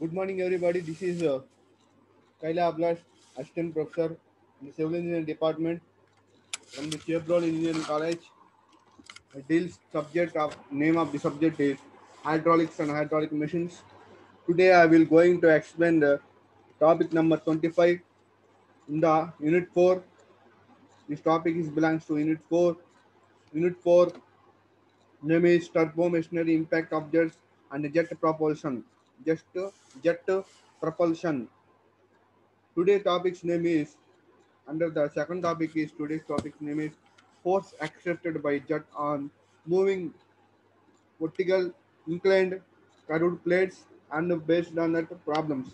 Good morning, everybody. This is uh, Kaila Ablash, Assistant Professor in the Civil Engineering Department from the Chevron Engineering College. The deals subject of name of the subject is hydraulics and hydraulic machines. Today I will going to explain the topic number 25 in the unit 4. This topic is belongs to unit 4. Unit 4 name is turbo machinery impact objects and jet propulsion. Just jet propulsion. Today topic's name is under the second topic is today's topic's name is force exerted by jet on moving vertical inclined curved plates and based on that problems.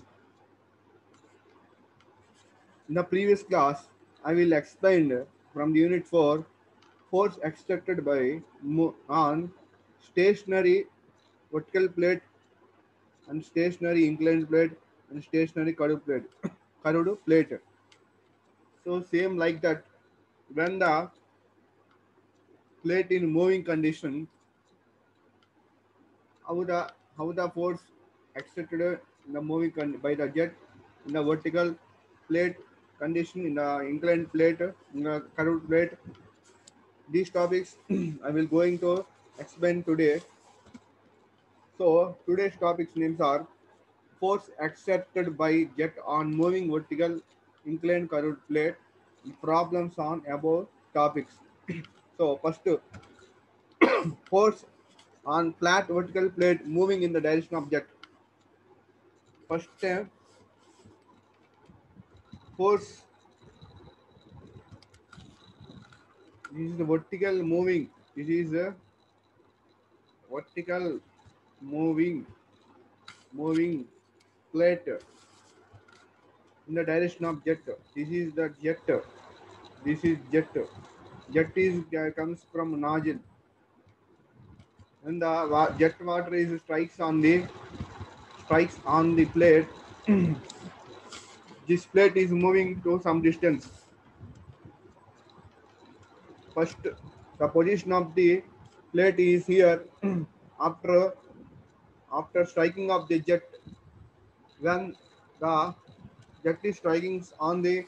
In the previous class, I will explain from the unit 4 force exerted by mo- on stationary vertical plate and stationary inclined plate and stationary curved plate curved plate so same like that when the plate in moving condition how the how the force exerted in the moving con- by the jet in the vertical plate condition in the inclined plate in the curved plate these topics I will going to explain today. So today's topics names are force exerted by jet on moving vertical inclined curved plate, problems on above topics. so first force on flat vertical plate moving in the direction of jet. First uh, force this is the vertical moving this is a vertical moving moving plate in the direction of jet this is the jet this is jet jet is uh, comes from nozzle when the wa- jet water is strikes on the strikes on the plate this plate is moving to some distance first the position of the plate is here after after striking of the jet when the jet is striking on the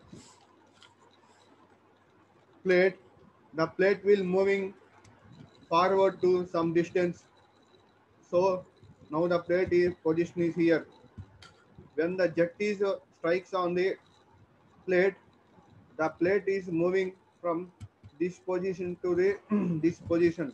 plate the plate will moving forward to some distance so now the plate is position is here when the jet is uh, strikes on the plate the plate is moving from this position to the this position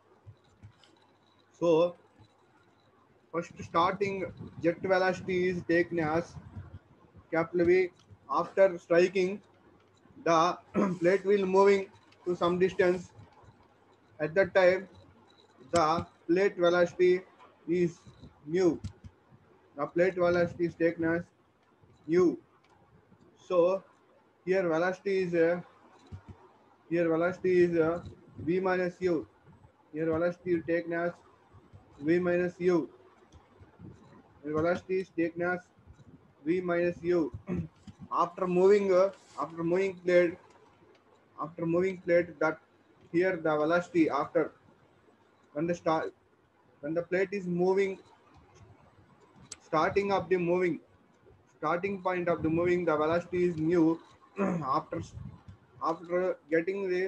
so first starting jet velocity is taken as capital V after striking the plate will moving to some distance at that time the plate velocity is mu the plate velocity is taken as u so here velocity is uh, here velocity is uh, v minus u here velocity is taken as v minus u here velocity is taken as v minus u after moving uh, after moving plate after moving plate that here the velocity after when the start when the plate is moving starting of the moving starting point of the moving the velocity is mu after after getting the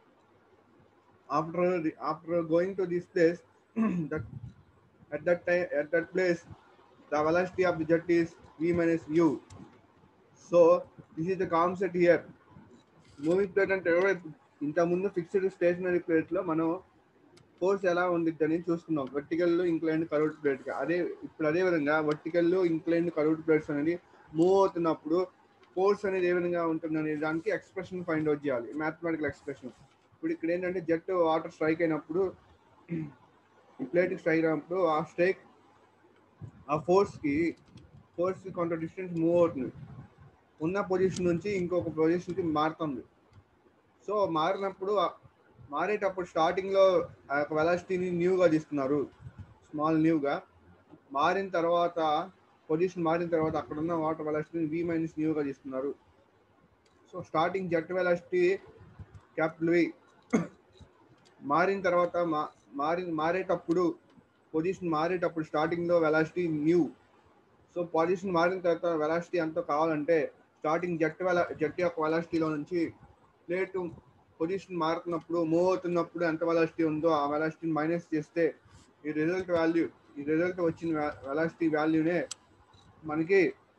after the, after going to this place that at that time at that place the velocity of the jet is v minus u so this is the concept here moving plate అంటే ఇంతకుముందు fixed stationary plate లో మనం force ఎలా ఉండిద్ది అని చూస్తున్నాం vertical incline కరౌట్ plate గా అదే ఇప్పుడు అదే విధంగా వర్టికల్ ఇంక్లైన్ కరౌట్ ప్లేట్స్ అనేది మూవ్ అవుతున్నప్పుడు ఫోర్స్ అనేది ఏ విధంగా ఉంటుంది అనే దానికి ఎక్స్ప్రెషన్ ఫైండ్ అవుట్ చేయాలి మ్యాథమెటికల్ ఎక్స్ప్రెషన్ ఇప్పుడు ఇక్కడ ఏంటంటే జెట్ వాటర్ స్ట్రైక్ అయినప్పుడు ఈ ప్లేట్ స్ట్రైక్ అయినప్పుడు ఆ స్ట్రైక్ ఆ ఫోర్స్ కి ఫోర్స్ కి కొంత డిస్టెన్స్ మూవ్ అవుతుంది ఉన్న పొజిషన్ నుంచి ఇంకొక పొజిషన్ కి మారుతుంది సో మారినప్పుడు ఆ- మారేటప్పుడు స్టార్టింగ్ లో ఆ యొక్క వెలాసిటీని న్యూగా తీసుకున్నారు స్మాల్ న్యూగా మారిన తర్వాత పొజిషన్ మారిన తర్వాత అక్కడ ఉన్న వాటర్ వెలాసిటీని వి మైనస్ న్యూగా తీసుకున్నారు so starting jet velocity capital V మారిన తర్వాత మా మారి మారేటప్పుడు పొజిషన్ మారేటప్పుడు స్టార్టింగ్ లో వెలాసిటీ న్యూ సో పొజిషన్ మారిన తర్వాత వెలాసిటీ ఎంతో కావాలంటే స్టార్టింగ్ జెట్ వెల జెట్ యొక్క వెలాసిటీలో నుంచి ప్లేట్ పొజిషన్ మారుతున్నప్పుడు మూవ్ అవుతున్నప్పుడు ఎంత వెలాసిటీ ఉందో ఆ వెలాసిటీని మైనస్ చేస్తే ఈ రిజల్ట్ వాల్యూ ఈ రిజల్ట్ వచ్చిన వెలాసిటీ వాల్యూనే మనకి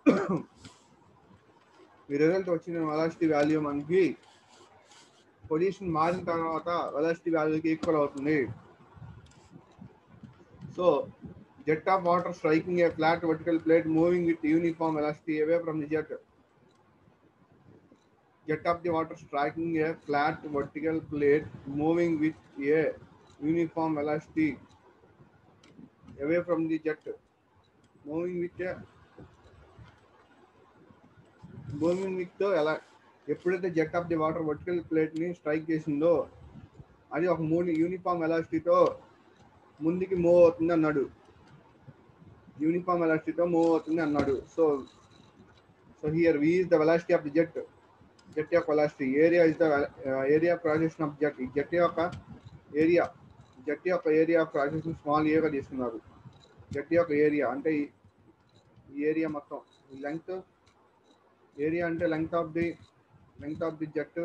ఈ రిజల్ట్ వచ్చిన వెలాసిటీ వాల్యూ మనకి పొజిషన్ మారిన తర్వాత వెలాసిటీ వాల్యూకి ఈక్వల్ అవుతుంది so jet of water striking a flat vertical plate moving with uniform velocity away from the jet. Jet of the water striking a flat vertical plate moving with a uniform velocity away from the jet. Moving with a moving with the ఎలా ఎప్పుడైతే jet of the water vertical plate ని strike చేసిందో అది ఒక మూడు uniform వెలాసిటీతో ముందుకి move అవుతుంది అన్నాడు యూనిఫామ్ వెలాసిటీతో మూవ్ అవుతుంది అన్నాడు so so here V is the velocity of the jet jet యొక్క velocity area is the area projection of jet ఈ జెట్ యొక్క ఏరియా జెట్ యొక్క ఏరియా ఆఫ్ ప్రాజెక్షన్ స్మాల్ ఏగా తీసుకున్నారు జెట్ యొక్క ఏరియా అంటే ఈ- ఈ ఏరియా మొత్తం లెంగ్త్ ఏరియా అంటే length of the length of the jet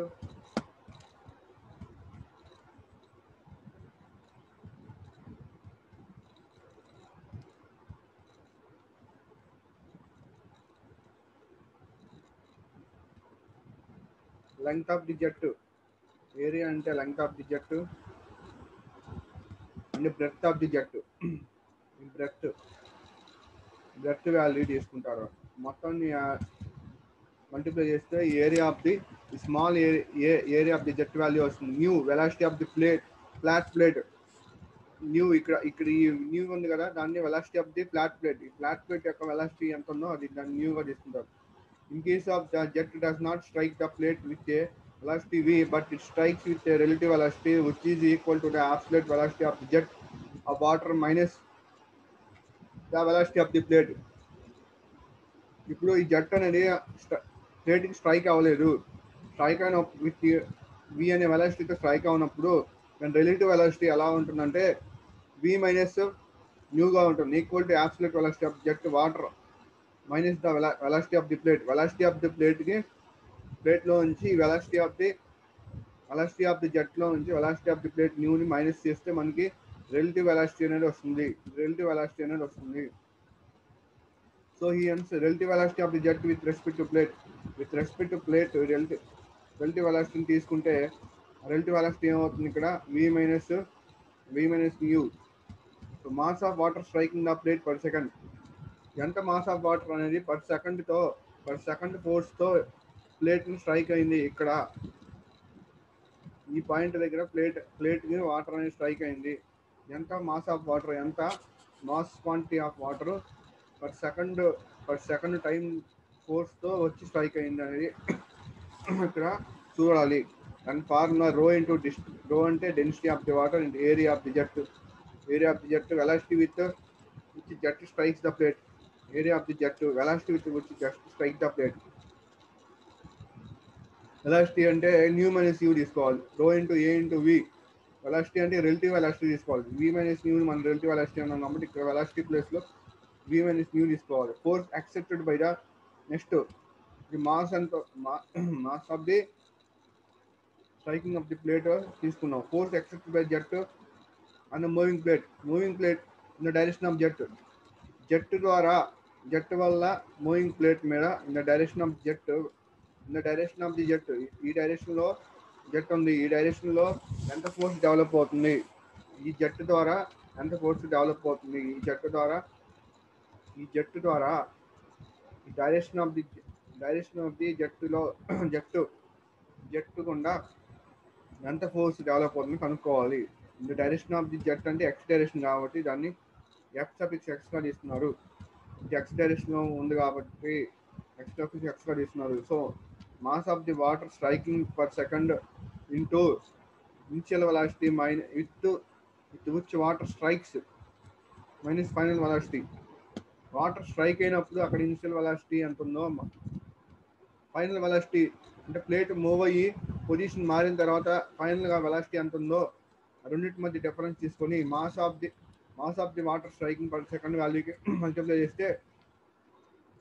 length of the jet area అంటే లెంగ్త్ ఆఫ్ ది జెట్ అంటే breadth of the jet breadth breadth value తీసుకుంటారు మొత్తాన్ని మల్టిప్లై చేస్తే area of the small area of the jet value వస్తుంది nu velocity of the plate flat plate nu ఇక్కడ ఇక్కడ ఈ nu ఉంది కదా దాన్ని velocity of the flat plate ఈ ఫ్లాట్ ప్లేట్ యొక్క వెలాసిటీ ఎంత ఉందో అది దాన్ని న్యూగా తీసుకుంటారు In case of the jet does not strike the plate with a velocity v, but it strikes with a relative velocity which is equal to the absolute velocity of the jet of water minus the velocity of the plate. ఇప్పుడు ఈ జట్ అనేది ప్లేట్కి strike అవ్వలేదు strike అయిన with వి అనే వెలాసిటీతో strike అవునప్పుడు దాని relative velocity ఎలా ఉంటుందంటే వి మైనస్ న్యూగా ఉంటుంది equal to absolute velocity of jet water minus the velocity of the plate velocity of the ప్లేట్కి ప్లేట్లో నుంచి velocity of the velocity of the జెట్లో నుంచి వెలాసిటీ ఆఫ్ ది ప్లేట్ న్యూని మైనస్ చేస్తే మనకి రిలేటివ్ వెలాసిటీ అనేది వస్తుంది రిలేటివ్ వెలాసిటీ అనేది వస్తుంది so hence relative velocity of the jet with respect to plate with respect to plate relative relative వెలాసిటీని తీసుకుంటే రిలేటివ్ వెలాసిటీ ఏమవుతుంది ఇక్కడ వి minus we minus nu so mass of water striking the plate per second ఎంత mass of water అనేది per సెకండ్తో per second ఫోర్స్తో ప్లేట్ని strike అయింది ఇక్కడ ఈ పాయింట్ దగ్గర ప్లేట్ ప్లేట్కి వాటర్ అనేది స్ట్రైక్ అయింది ఎంత మాస్ ఆఫ్ వాటర్ ఎంత mass quantity of water per second per second time ఫోర్స్తో వచ్చి స్ట్రైక్ అయింది అనేది ఇక్కడ చూడాలి and formula rho into this rho అంటే density of the water into area of the jet area of the jet velocity with which jet strikes the plate area of the jet velocity with which just strike the plate velocity అంటే nu minus u తీసుకోవాలి rho into A into v velocity అంటే relative velocity తీసుకోవాలి v minus nu మన relative velocity అన్నాం కాబట్టి ఇక్కడ velocity ప్లేస్లో v minus nu తీసుకోవాలి force accepted by the next the mass అంత mass of the striking of the plate తీసుకున్నాం force accepted by jet and moving plate moving plate in the direction of jet jet ద్వారా jet వల్ల moving plate మీద in the direction of jet in the direction of the jet ఈ direction లో jet ఉంది ఈ direction లో ఎంత force develop అవుతుంది ఈ జెట్ ద్వారా ఎంత ఫోర్స్ డెవలప్ అవుతుంది ఈ జెట్ ద్వారా ఈ జెట్ ద్వారా ఈ direction of the direction of the జట్టులో జట్టు జట్టు గుండా ఎంత ఫోర్స్ డెవలప్ అవుతుంది కనుక్కోవాలి the direction of the jet అంటే ఎక్స్ డైరెక్షన్ కాబట్టి దాన్ని ఎక్స్ సఫిక్స్ ఎక్స్గా తీసుకున్నారు ఇది ఎక్స్ డైరెక్షన్లో ఉంది కాబట్టి ఎక్స్ సఫిక్స్ ఎక్స్గా తీసుకున్నారు so mass of the water striking per second into initial velocity mine with with which water strikes minus final velocity water strike అయినప్పుడు అక్కడ ఇనిషియల్ వెలాసిటీ ఎంత ఉందో ఫైనల్ వెలాసిటీ అంటే ప్లేట్ మూవ్ అయ్యి పొజిషన్ మారిన తర్వాత ఫైనల్గా వెలాసిటీ ఎంత ఉందో ఆ రెండింటి మధ్య డిఫరెన్స్ తీసుకొని mass of the mass of the water striking per second వాల్యూకి మల్టిప్లై చేస్తే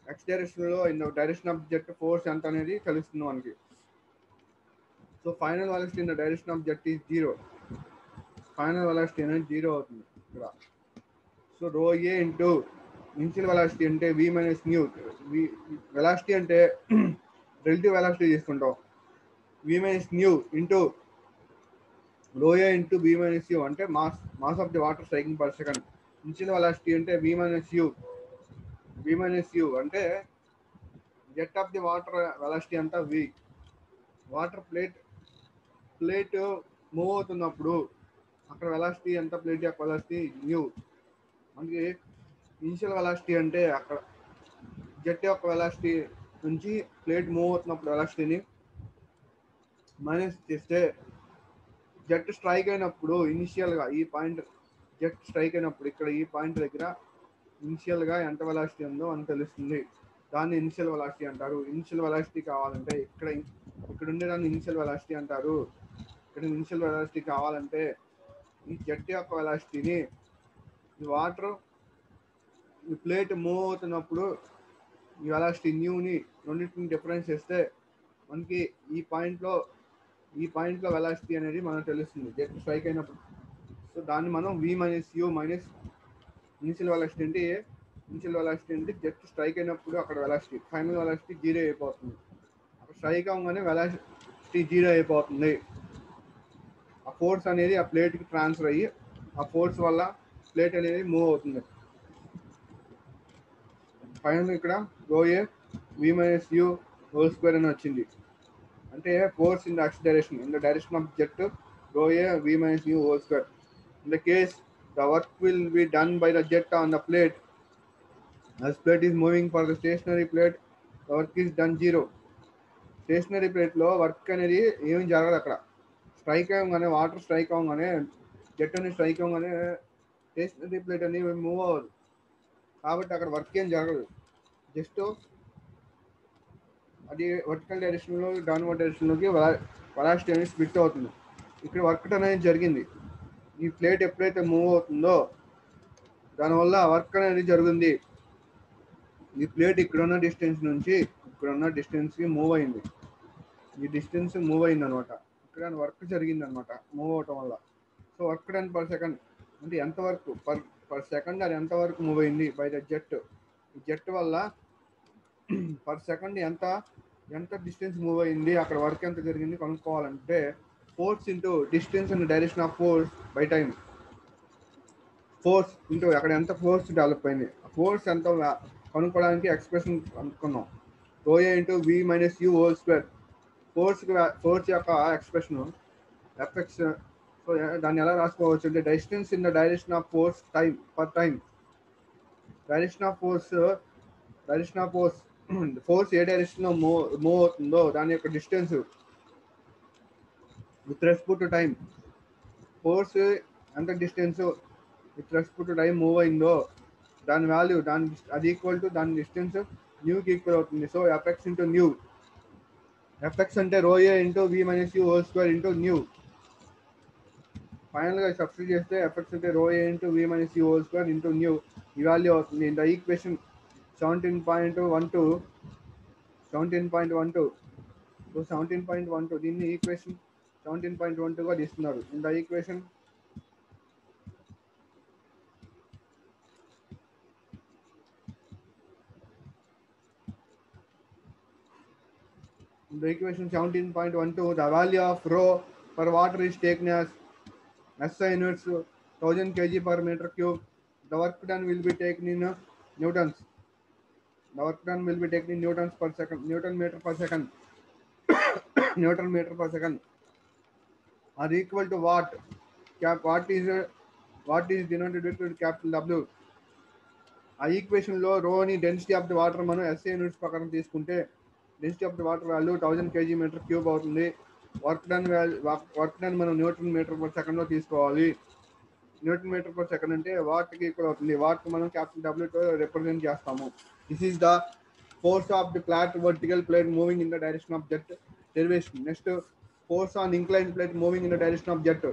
ఎక్స్ డైరెక్షన్ లో in direction of jet force ఎంత అనేది తెలుస్తుంది మనకి so final velocity in the direction of jet is zero final velocity అనేది zero అవుతుంది ఇక్కడ so rho A into initial velocity అంటే వి మైనస్ న్యూ వి వెలాసిటీ అంటే రిలేటివ్ వెలాసిటీ తీసుకుంటాం v minus nu into rho A into we minus you అంటే mass mass of the water striking per second initial velocity అంటే వి minus you we minus you అంటే jet of the water velocity అంతా v water plate plate move అవుతున్నప్పుడు అక్కడ velocity ఎంత plate యొక్క velocity nu మనకి initial velocity అంటే అక్కడ జెట్ యొక్క వెలాసిటీ నుంచి ప్లేట్ మూవ్ అవుతున్నప్పుడు వెలాసిటీని మైనస్ చేస్తే జెట్ స్ట్రైక్ అయినప్పుడు ఇనిషియల్గా ఈ పాయింట్ జెట్ స్ట్రైక్ అయినప్పుడు ఇక్కడ ఈ పాయింట్ దగ్గర ఇనిషియల్గా ఎంత వెలాసిటీ ఉందో అని తెలుస్తుంది దాన్ని ఇనిషియల్ వెలాసిటీ అంటారు ఇనిషియల్ వెలాసిటీ కావాలంటే ఇక్కడ ఇక్కడ ఉండేదాన్ని ఇనిషియల్ వెలాసిటీ అంటారు ఇక్కడ ఇనిషియల్ వెలాసిటీ కావాలంటే ఈ జెట్ యొక్క వెలాసిటీని ఈ వాటర్ ఈ ప్లేట్ మూవ్ అవుతున్నప్పుడు ఈ వెలాసిటీ న్యూని రెండింటిని డిఫరెన్స్ చేస్తే మనకి ఈ పాయింట్లో ఈ పాయింట్లో వెలాసిటీ అనేది మనకు తెలుస్తుంది జెట్ స్ట్రైక్ అయినప్పుడు సో దాన్ని మనం v minus you minus initial velocity అంటే ఇనిషియల్ వెలాసిటీ అంటే జెట్ స్ట్రైక్ అయినప్పుడు అక్కడ వెలాసిటీ ఫైనల్ వెలాసిటీ జీరో అయిపోతుంది అక్కడ స్ట్రైక్ అవ్వగానే వెలాసిటీ జీరో అయిపోతుంది ఆ ఫోర్స్ అనేది ఆ ప్లేట్కి ట్రాన్స్ఫర్ అయ్యి ఆ ఫోర్స్ వల్ల ప్లేట్ అనేది మూవ్ అవుతుంది ఫైనల్ ఇక్కడ rho A v minus you whole square అని వచ్చింది అంటే force in the X direction in the direction of jet rho A v minus you whole square in the case the work will be done by the jet on the ప్లేట్ as plate is moving for the stationary plate the work is done zero stationary ప్లేట్లో work అనేది ఏమి జరగదు అక్కడ strike అవ్వగానే water strike అవ్వగానే jet అనేది strike అవ్వగానే స్టేషనరీ ప్లేట్ అనేది మూవ్ అవ్వదు కాబట్టి అక్కడ వర్క్ ఏం జరగదు జస్ట్ అది వర్టికల్ డైరెక్షన్లో డౌన్వర్డ్ డైరెక్షన్లోకి వెలాసిటీ అనేది స్ప్లిట్ అవుతుంది ఇక్కడ వర్క్ అనేది జరిగింది ఈ ప్లేట్ ఎప్పుడైతే మూవ్ అవుతుందో దానివల్ల వర్క్ అనేది జరుగుతుంది ఈ ప్లేట్ ఇక్కడున్న డిస్టెన్స్ నుంచి ఇక్కడున్న డిస్టెన్స్కి మూవ్ అయింది ఈ డిస్టెన్స్ మూవ్ అయింది అనమాట ఇక్కడ వర్క్ జరిగింది అనమాట మూవ్ అవటం వల్ల so work done per second అంటే ఎంత వరకు పర్ పర్ సెకండ్ అది ఎంత వరకు మూవ్ అయింది బై ద జెట్ ఈ జెట్ వల్ల పర్ సెకండ్ ఎంత ఎంత డిస్టెన్స్ మూవ్ అయింది అక్కడ వర్క్ ఎంత జరిగింది కనుక్కోవాలంటే force into distance and direction of force by time force into అక్కడ ఎంత ఫోర్స్ డెవలప్ అయింది ఫోర్స్ ఎంత కనుక్కోవడానికి ఎక్స్ప్రెషన్ కనుక్కున్నాం rho A into we minus you whole square force force యొక్క ఎక్స్ప్రెషన్ ఎఫెక్ట్స్ సో దాన్ని ఎలా రాసుకోవచ్చు అంటే distance in the direction of force time per time direction of force direction of force force ఏ డైరెక్షన్లో మూవ్ మూవ్ అవుతుందో దాని యొక్క distance with respect to time force ఎంత distance with respect to time move అయిందో దాని వాల్యూ దాని అది ఈక్వల్ టు దాని డిస్టెన్స్ న్యూకి ఈక్వల్ అవుతుంది so effects into nu effects అంటే rho A into we minus you whole square into nu ఫైనల్గా సబ్స్టిట్యూట్ చేస్తే ఎఫెక్ట్స్ అంటే rho A into we minus you whole square into nu ఈ వాల్యూ అవుతుంది the equation seventeen point one two seventeen point one two so seventeen point one two దీన్ని equation seventeen point one టూగా తీస్తున్నారు in the equation the equation 17.12 the value of rho per water is taken as SI units 1000 kg per meter cube the work done will be taken in uh, newtons the work done will be taken in newtons per second newton meter per second newton meter per second are equal to what cap what is uh, what is denoted with capital W ఆ ఈక్వేషన్లో రోని density of the water మనం SI units ప్రకారం తీసుకుంటే density of the water value thousand kg metre cube అవుతుంది work done work done మనం newton metre per సెకండ్లో తీసుకోవాలి న్యూటన్ మీటర్ పర్ సెకండ్ అంటే వాట్కి ఈక్వల్ అవుతుంది వాట్ మనం క్యాపిటల్ డబ్ల్యూతో రిప్రజెంట్ చేస్తాము this is the force of the plot vertical plate moving in the direction of jet derivation next force on incline plate moving in the direction of jet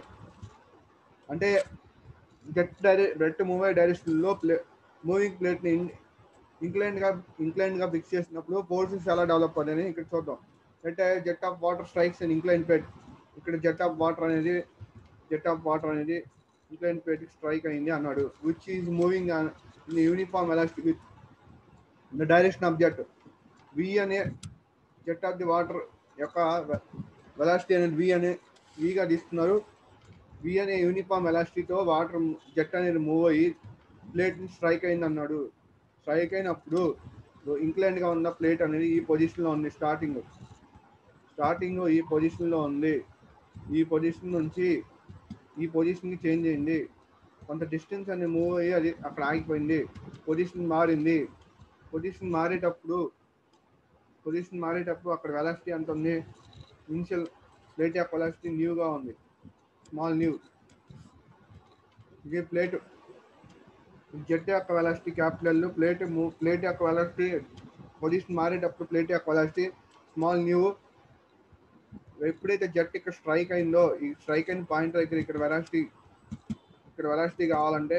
అంటే jet డైరె jet move అయ్యే డైరెక్షన్లో ప్లే moving ప్లేట్ని incline గా incline గా fix చేసినప్పుడు forces ఎలా డెవలప్ అవుతాయని ఇక్కడ చూద్దాం అంటే jet of water strikes and incline plate ఇక్కడ జెట్ ఆఫ్ వాటర్ అనేది జెట్ ఆఫ్ వాటర్ అనేది ఇంక్లైన్ ప్లేట్ స్ట్రైక్ అయింది అన్నాడు which is moving in uniform elastic with the direction of jet v అనే జెట్ ఆఫ్ ది వాటర్ యొక్క velocity అనేది వి అనే విగా తీసుకున్నారు వి అనే యూనిఫామ్ ఎలాసిటీతో వాటర్ జెట్ అనేది మూవ్ అయ్యి ప్లేట్ స్ట్రైక్ అయింది అన్నాడు స్ట్రైక్ అయినప్పుడు ఇంక్లైన్ గా ఉన్న ప్లేట్ అనేది ఈ పొజిషన్ లో ఉంది స్టార్టింగ్ స్టార్టింగ్ ఈ పొజిషన్ లో ఉంది ఈ పొజిషన్ నుంచి ఈ పొజిషన్ కి చేంజ్ అయింది కొంత డిస్టెన్స్ అనేది మూవ్ అయ్యి అది అక్కడ ఆగిపోయింది పొజిషన్ మారింది పొజిషన్ మారేటప్పుడు పొజిషన్ మారేటప్పుడు అక్కడ వెలాసిటీ ఎంత ఉంది ఇనిషియల్ ప్లేట్ యొక్క వెలాసిటీ న్యూగా ఉంది స్మాల్ న్యూ ఇది ప్లేట్ జెట్ యొక్క వెలాసిటీ క్యాపిటల్ ప్లేట్ ప్లేట్ యొక్క వెలాసిటీ పొజిషన్ మారేటప్పుడు ప్లేట్ యొక్క వెలాసిటీ స్మాల్ న్యూ ఎప్పుడైతే జెట్ ఇక్కడ స్ట్రైక్ అయిందో ఈ స్ట్రైక్ అయిన పాయింట్ దగ్గర ఇక్కడ వెలాసిటీ ఇక్కడ వెలాసిటీ కావాలంటే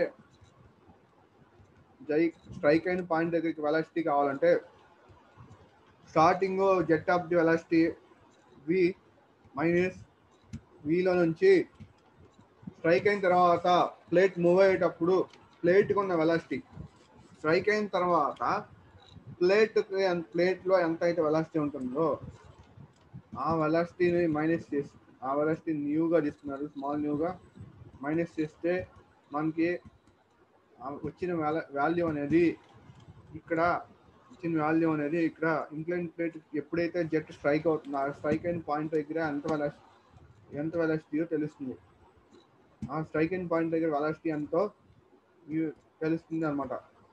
జై స్ట్రైక్ అయిన పాయింట్ దగ్గరికి వెలాసిటీ కావాలంటే starting jet of the velocity we minus విలో నుంచి స్ట్రైక్ అయిన తర్వాత ప్లేట్ మూవ్ అయ్యేటప్పుడు ప్లేట్కి ఉన్న వెలాసిటీ స్ట్రైక్ అయిన తర్వాత ప్లేట్ ప్లేట్లో ఎంత అయితే వెలాసిటీ ఉంటుందో ఆ వెలాసిటీని మైనస్ చేసి ఆ వెలాసిటీ న్యూగా తీసుకున్నారు స్మాల్ న్యూగా మైనస్ చేస్తే మనకి ఆ వచ్చిన వాల్యూ అనేది ఇక్కడ ఇచ్చిన వాల్యూ అనేది ఇక్కడ ఇంక్లైన్ ప్లేట్ ఎప్పుడైతే జెట్ స్ట్రైక్ అవుతుందో ఆ స్ట్రైక్ అయిన పాయింట్ దగ్గర ఎంత వెలాసిటీ ఎంత వెలాసిటీయో తెలుస్తుంది ఆ స్ట్రైక్ అయిన పాయింట్ దగ్గర వెలాసిటీ ఎంతో ఇవి తెలుస్తుంది అనమాట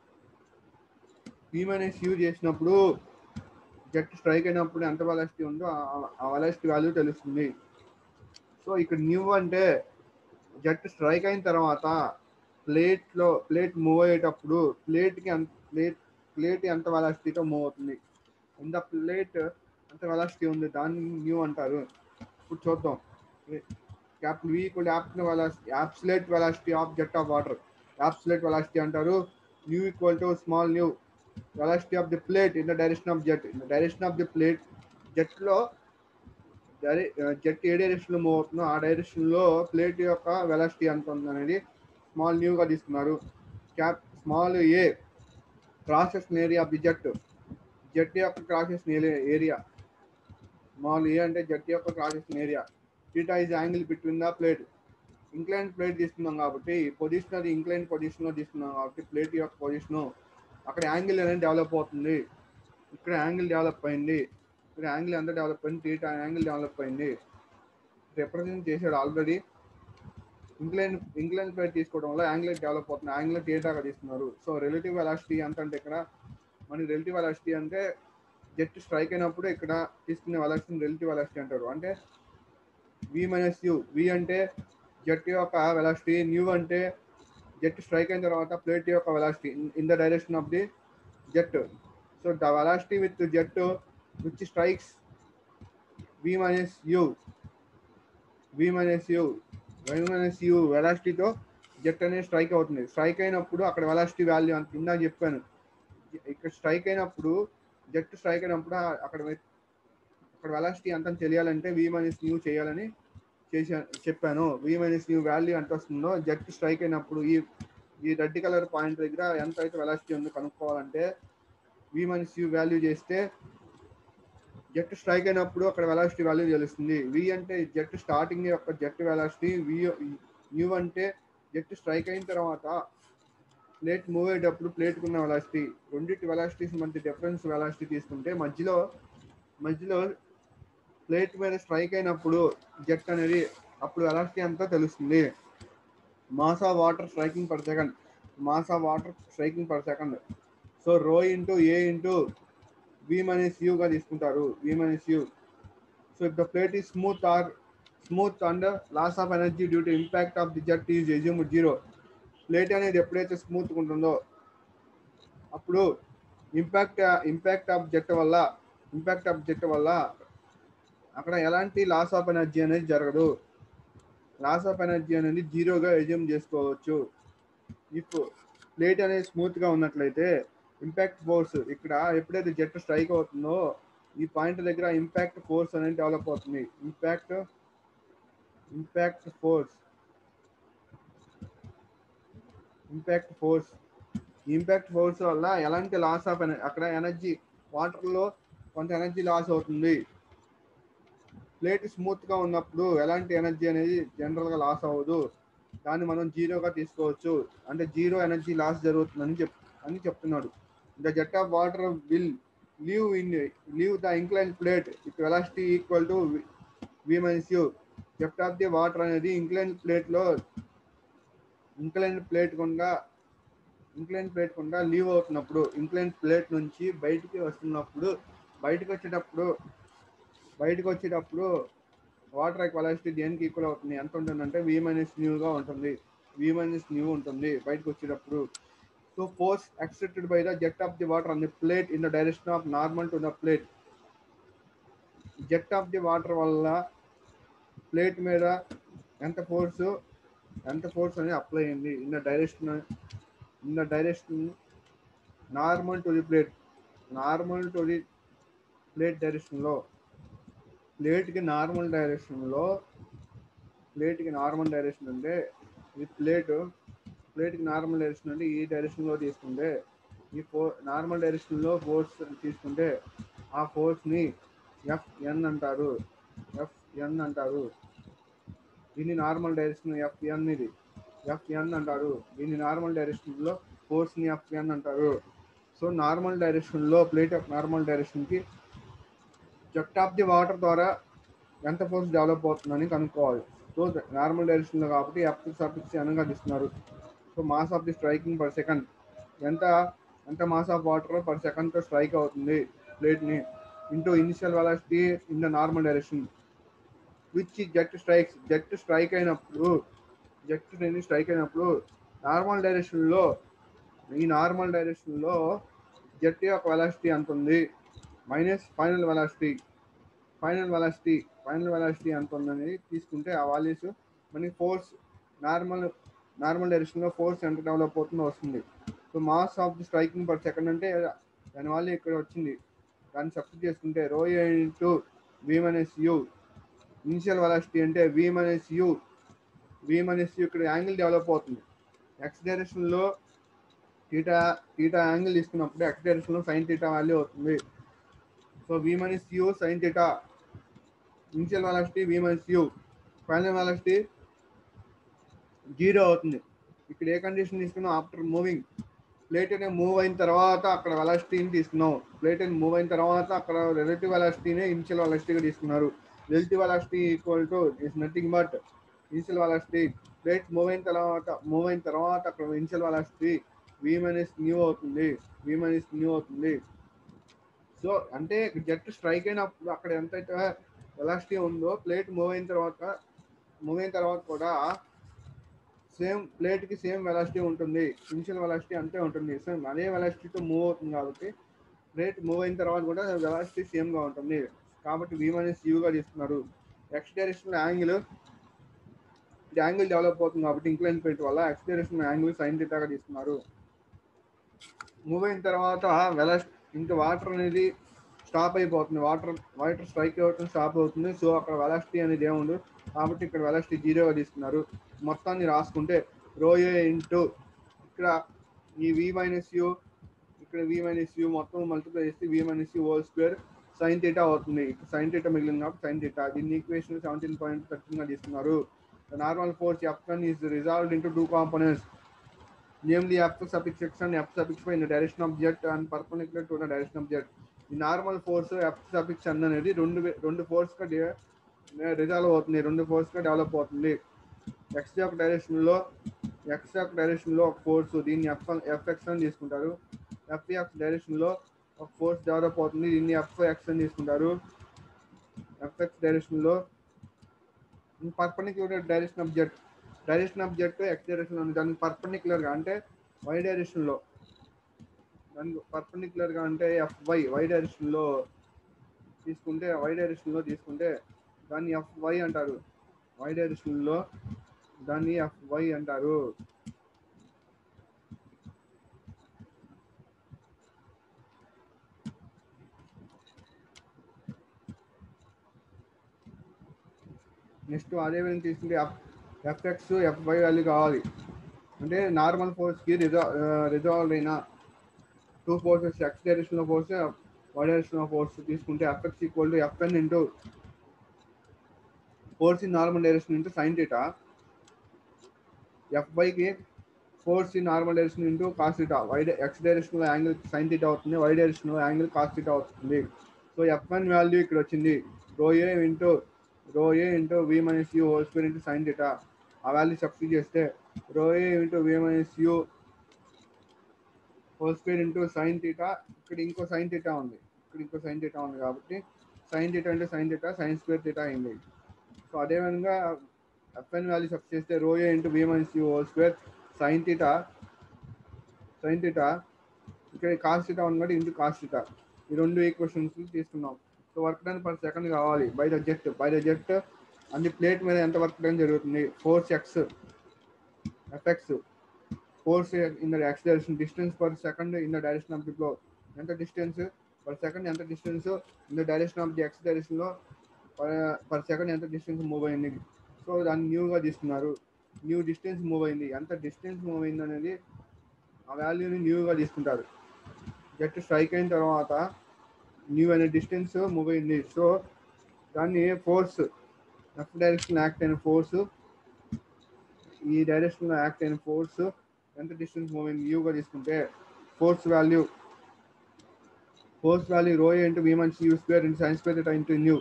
మైనస్ యూ చేసినప్పుడు జెట్ స్ట్రైక్ అయినప్పుడు ఎంత వెలాసిటీ ఉందో ఆ- ఆ వెలాసిటీ వాల్యూ తెలుస్తుంది సో ఇక్కడ న్యూ అంటే జెట్ స్ట్రైక్ అయిన తర్వాత ప్లేట్లో ప్లేట్ మూవ్ అయ్యేటప్పుడు ప్లేట్కి ఎంత ప్లేట్ ప్లేట్ ఎంత వెలాసిటీతో మూవ్ అవుతుంది ఎంత ప్లేట్ ఎంత వెలాసిటీ ఉంది దాన్ని న్యూ అంటారు ఇప్పుడు చూద్దాం capital v equal absolute velocity absolute velocity of jet of water absolute velocity అంటారు nu equal to small nu velocity of the plate in the direction of jet in the direction of the plate జెట్లో jet ఏ direction లో move అవుతుందో ఆ direction లో plate యొక్క velocity ఎంత ఉంది అనేది స్మాల్ న్యూగా తీసుకున్నారు cap small A crosses area of the jet jet యొక్క క్రాసెస్ ఏరియా స్మాల్ ఏ అంటే జెట్ యొక్క crosses area theta is angle between the plate incline plate తీసుకున్నాం కాబట్టి పొజిషన్ అది ఇంక్లైన్ పొజిషన్ లో తీసుకున్నాం కాబట్టి ప్లేట్ యొక్క పొజిషన్ అక్కడ యాంగిల్ అనేది డెవలప్ అవుతుంది ఇక్కడ యాంగిల్ డెవలప్ అయింది ఇక్కడ యాంగిల్ ఎంత డెవలప్ అయింది టీటా యాంగిల్ డెవలప్ అయింది రిప్రజెంట్ చేశాడు ఆల్రెడీ ఇంక్లైన్ ఇంక్లైన్ ప్లేట్ తీసుకోవడం వల్ల యాంగిల్ డెవలప్ అవుతుంది యాంగిల్ టీటాగా తీసుకున్నారు సో రిలేటివ్ వెలాసిటీ ఎంత అంటే ఇక్కడ మనకి రిలేటివ్ వెలాసిటీ అంటే జెట్ స్ట్రైక్ అయినప్పుడు ఇక్కడ తీసుకునే వెలాసిటీని రిలేటివ్ వెలాసిటీ అంటారు అంటే వి మైనస్ యూ వి అంటే జెట్ యొక్క వెలాసిటీ న్యూ అంటే జెట్ స్ట్రైక్ అయిన తర్వాత ప్లేట్ యొక్క velocity in the direction of the jet so the velocity with jet which strikes V minus you we minus U Y minus U వెలాసిటీతో jet అనేది strike అవుతుంది strike అయినప్పుడు అక్కడ velocity value అంత ఇందాక చెప్పాను ఇక్కడ స్ట్రైక్ అయినప్పుడు జెట్ స్ట్రైక్ అయినప్పుడు ఆ- అక్కడ వె- అక్కడ వెలాసిటీ ఎంత అని తెలియాలంటే వి మైనస్ న్యూ చేయాలని చేసా చెప్పాను వి మైనస్ న్యూ వాల్యూ ఎంత వస్తుందో జెట్ స్ట్రైక్ అయినప్పుడు ఈ ఈ రెడ్ కలర్ పాయింట్ దగ్గర ఎంత అయితే వెలాసిటీ ఉందో కనుక్కోవాలంటే వి మైనస్ యూ వాల్యూ చేస్తే జెట్ స్ట్రైక్ అయినప్పుడు అక్కడ వెలాసిటీ వాల్యూ తెలుస్తుంది వి అంటే జెట్ స్టార్టింగ్ యొక్క జెట్ వెలాసిటీ వి యూ అంటే జెట్ స్ట్రైక్ అయిన తర్వాత ప్లేట్ మూవ్ అయ్యేటప్పుడు ప్లేట్ ఉన్న వెలాసిటీ రెండింటి వెలాసిటీస్ మధ్య డిఫరెన్స్ వెలాసిటీ తీసుకుంటే మధ్యలో మధ్యలో ప్లేట్ మీద స్ట్రైక్ అయినప్పుడు జెట్ అనేది అప్పుడు వెలాసిటీ అంతా తెలుస్తుంది mass of water striking per second mass of water striking per second so rho into A into we minus యూగా తీసుకుంటారు V minus U so if the plate is smooth or smooth and loss of energy due to impact of the jet is assume zero plate అనేది ఎప్పుడైతే స్మూత్గా ఉంటుందో అప్పుడు impact impact of jet వల్ల impact of jet వల్ల అక్కడ ఎలాంటి loss of energy అనేది జరగదు లాస్ ఆఫ్ ఎనర్జీ అనేది జీరోగా ఎజ్యూమ్ చేసుకోవచ్చు ఇఫ్ ప్లేట్ అనేది స్మూత్గా ఉన్నట్లయితే ఇంపాక్ట్ ఫోర్స్ ఇక్కడ ఎప్పుడైతే జెట్ స్ట్రైక్ అవుతుందో ఈ పాయింట్ దగ్గర ఇంపాక్ట్ ఫోర్స్ అనేది డెవలప్ అవుతుంది impact impact force impact force impact force వల్ల ఎలాంటి లాస్ ఆఫ్ అక్కడ ఎనర్జీ వాటర్లో కొంత ఎనర్జీ లాస్ అవుతుంది ప్లేట్ స్మూత్ గా ఉన్నప్పుడు ఎలాంటి ఎనర్జీ అనేది జనరల్ గా లాస్ అవ్వదు దాన్ని మనం జీరోగా తీసుకోవచ్చు అంటే జీరో ఎనర్జీ లాస్ జరుగుతుందని చెప్ అని చెప్తున్నాడు the jet of water will leave in leave the incline plate with velocity equal to V minus U jet of the water అనేది ఇంక్లైన్ ప్లేట్ లో ఇంక్లైన్ ప్లేట్ గుండా ఇంక్లైన్ ప్లేట్ గుండా leave అవుతున్నప్పుడు incline plate నుంచి బయటికి వస్తున్నప్పుడు బయటకు వచ్చేటప్పుడు బయటకు వచ్చేటప్పుడు వాటర్ వెలాసిటీ దేనికి ఈక్వల్ అవుతుంది ఎంత ఉంటుందంటే వి మైనస్ న్యూగా ఉంటుంది వి మైనస్ న్యూ ఉంటుంది బయటకు వచ్చేటప్పుడు so force exerted by the jet of the water on the plate in the direction of normal to the plate jet of the water వల్ల ప్లేట్ మీద ఎంత ఫోర్స్ ఎంత ఫోర్స్ అనేది అప్లై అయింది in the direction in the direction normal to the plate normal to the plate డైరెక్షన్లో ప్లేట్కి normal డైరెక్షన్లో ప్లేట్కి నార్మల్ డైరెక్షన్ అంటే ఈ ప్లేట్ ప్లేట్కి నార్మల్ డైరెక్షన్ అంటే ఈ డైరెక్షన్లో తీసుకుంటే ఈ ఫో నార్మల్ డైరెక్షన్లో ఫోర్స్ తీసుకుంటే ఆ ఫోర్స్ని ఎఫ్ఎన్ అంటారు ఎఫ్ఎన్ అంటారు దీన్ని నార్మల్ డైరెక్షన్ ఎఫ్ఎన్ ఇది ఎఫ్ఎన్ అంటారు దీన్ని నార్మల్ డైరెక్షన్లో ఫోర్స్ని ఎఫ్ఎన్ అంటారు సో నార్మల్ డైరెక్షన్లో ప్లేట్ ఆఫ్ నార్మల్ డైరెక్షన్కి జెట్ ఆఫ్ ది వాటర్ ద్వారా ఎంత ఫోర్స్ డెవలప్ అవుతుందని కనుక్కోవాలి సో నార్మల్ డైరెక్షన్లో కాబట్టి ఎఫ్ సఫిక్స్ అనగా తీస్తున్నారు so mass of the striking per second ఎంత ఎంత మాస్ ఆఫ్ వాటర్ పర్ సెకండ్తో స్ట్రైక్ అవుతుంది ప్లేట్ని into initial velocity in the normal direction which jet strikes jet strike అయినప్పుడు జెట్ అనేది స్ట్రైక్ అయినప్పుడు నార్మల్ డైరెక్షన్లో ఈ నార్మల్ డైరెక్షన్లో జెట్ యొక్క వెలాసిటీ ఎంత ఉంది minus final velocity final velocity final velocity ఎంత ఉందని తీసుకుంటే ఆ వాల్యూస్ మనకి ఫోర్స్ నార్మల్ నార్మల్ డైరెక్షన్లో ఫోర్స్ ఎంత డెవలప్ అవుతుందో వస్తుంది so mass of the striking per second అంటే దాని వాల్యూ ఇక్కడ వచ్చింది దాన్ని సబ్స్టిట్యూట్ చేసుకుంటే రో ఇంటూ వి మైనస్ యూ ఇనిషియల్ వెలాసిటీ అంటే వి minus you we minus U ఇక్కడ యాంగిల్ డెవలప్ అవుతుంది ఎక్స్ డైరెక్షన్లో టీటా టీటా యాంగిల్ తీసుకున్నప్పుడు ఎక్స్ డైరెక్షన్లో సైన్ టీటా వాల్యూ అవుతుంది so V minus U sine theta initial velocity వి minus U final velocity zero అవుతుంది ఇక్కడ ఏ కండిషన్ తీసుకున్నాం ఆఫ్టర్ మూవింగ్ ప్లేట్ అనేది మూవ్ అయిన తర్వాత అక్కడ వెలాసిటీని తీసుకున్నాం ప్లేట్ అనేది మూవ్ అయిన తర్వాత అక్కడ రిలేటివ్ వెలాసిటీనే ఇనిషియల్ వెలాసిటీగా తీసుకున్నారు relative velocity equal to is nothing but initial velocity plate move అయిన తర్వాత మూవ్ అయిన తర్వాత అక్కడ ఇనిషియల్ వెలాసిటీ వి మైనస్ న్యూ అవుతుంది వి మైనస్ న్యూ అవుతుంది సో అంటే జెట్ స్ట్రైక్ అయినప్పుడు అక్కడ ఎంతైతే వెలాసిటీ ఉందో ప్లేట్ మూవ్ అయిన తర్వాత మూవ్ అయిన తర్వాత కూడా సేమ్ ప్లేట్కి సేమ్ వెలాసిటీ ఉంటుంది ఇనిషియల్ వెలాసిటీ అంతే ఉంటుంది సేమ్ అదే వెలాసిటీతో మూవ్ అవుతుంది కాబట్టి ప్లేట్ మూవ్ అయిన తర్వాత కూడా వెలాసిటీ సేమ్గా ఉంటుంది కాబట్టి వి మైనస్ యూగా తీసుకున్నారు ఎక్స్ డైరెక్షన్ యాంగిల్ ఇది యాంగిల్ డెవలప్ అవుతుంది కాబట్టి ఇంక్లైన్ ప్లేట్ వల్ల ఎక్స్ డైరెక్షన్ యాంగిల్ సైన్ థీటాగా తీసుకున్నారు మూవ్ అయిన తర్వాత వెలాసిటీ ఇంకా వాటర్ అనేది స్టాప్ అయిపోతుంది వాటర్ వాటర్ స్ట్రైక్ అవ్వటం స్టాప్ అవుతుంది సో అక్కడ వెలాసిటీ అనేది ఏముండదు కాబట్టి ఇక్కడ వెలాసిటీ జీరోగా తీసుకున్నారు మొత్తాన్ని రాసుకుంటే రో ఏ ఇంటూ ఇక్కడ ఈ వి మైనస్ యూ ఇక్కడ వి మైనస్ యూ మొత్తం మల్టిప్లై చేస్తే V minus you whole square sine theta అవుతుంది సైన్ థీటా మిగిలింది కాబట్టి సైన్ థీటా దీన్ని ఈక్వేషన్ సెవెంటీన్ పాయింట్ థర్టీన్గా తీసుకున్నారు normal force F one is resolved into two components namely f suffix x and f suffix y in the direction of jet and perpendicular to the direction of jet. ఈ normal force F suffix అన్ అనేది రెండు వే- రెండు force గా resolve అవుతుంది రెండు force గా develop అవుతుంది ఎక్స్ యొక్క డైరెక్షన్ లో ఎక్స్ యొక్క డైరెక్షన్ లో ఒక ఫోర్స్ దీన్ని ఎఫ్ ఎఫ్ఎక్స్ అని తీసుకుంటారు ఎఫ్ ఎక్స్ డైరెక్షన్ లో ఒక ఫోర్స్ డెవలప్ అవుతుంది దీన్ని ఎఫ్ ఎక్స్ అని తీసుకుంటారు ఎఫ్ఎక్స్ డైరెక్షన్ లో perpendicular direction of jet direction of jet X direction ఉంది దానికి పర్పనిక్యులర్ గా అంటే వై డైరెక్షన్ లో దానికి పర్పనిక్యులర్ గా అంటే ఎఫ్ వై వై డైరెక్షన్ లో తీసుకుంటే వై డైరెక్షన్ లో తీసుకుంటే దాన్ని ఎఫ్ వై అంటారు వై డైరెక్షన్ లో దాన్ని ఎఫ్ వై అంటారు నెక్స్ట్ అదే విధంగా తీసుకుంటే ఎఫ్ ఎఫ్ఎక్స్ ఎఫ్వై వాల్యూ కావాలి అంటే నార్మల్ ఫోర్స్కి రిజా రిజాల్వ్ అయిన టూ ఫోర్సెస్ ఎక్స్ డైరెక్షన్లో ఫోర్స్ వై డైరెక్షన్లో ఫోర్స్ తీసుకుంటే FX equal to FN into force in normal direction into sine theta ఎఫ్వైకి force in normal direction into cos theta Y X డైరెక్షన్లో యాంగిల్ సైన్ టీటా అవుతుంది Y డైరెక్షన్లో angle cos theta అవుతుంది so FN value ఇక్కడ వచ్చింది rho A into rho A into we minus you whole square into sine theta ఆ value substitute చేస్తే rho A into we minus you whole square into sine theta ఇక్కడ ఇంకో sign theta ఉంది ఇక్కడ ఇంకో sign theta ఉంది కాబట్టి sine theta అంటే sine theta sine square theta అయింది సో అదేవిధంగా ఎఫ్ఎన్ వాల్యూ సబ్ చేస్తే rho A into we minus you whole square sine theta sine theta ఇక్కడ కాస్ టీటా ఉంది కాబట్టి ఇంటూ కాస్ టీటా ఈ రెండు ఈక్వేషన్స్ తీసుకున్నాం so work done per second కావాలి by the jet by the jet అన్ని plate మీద ఎంత వర్క్ డన్ జరుగుతుంది force X FX force in the X direction distance per second in the direction of the flow ఎంత distance per second ఎంత distance in the direction of the X డైరెక్షన్లో per second ఎంత distance move అయింది so దాన్ని న్యూగా తీసుకున్నారు new distance move అయింది ఎంత డిస్టెన్స్ మూవ్ అయింది అనేది ఆ వాల్యూని న్యూగా తీసుకుంటారు జస్ట్ స్ట్రైక్ అయిన తర్వాత న్యూ అనే డిస్టెన్స్ మూవ్ అయింది సో దాన్ని ఫోర్స్ లెఫ్ట్ డైరెక్షన్ యాక్ట్ అయిన ఫోర్స్ ఈ డైరెక్షన్లో యాక్ట్ అయిన ఫోర్స్ ఎంత డిస్టెన్స్ మూవ్ అయింది న్యూగా తీసుకుంటే force value force value rho into వి minus U square into sine square into nu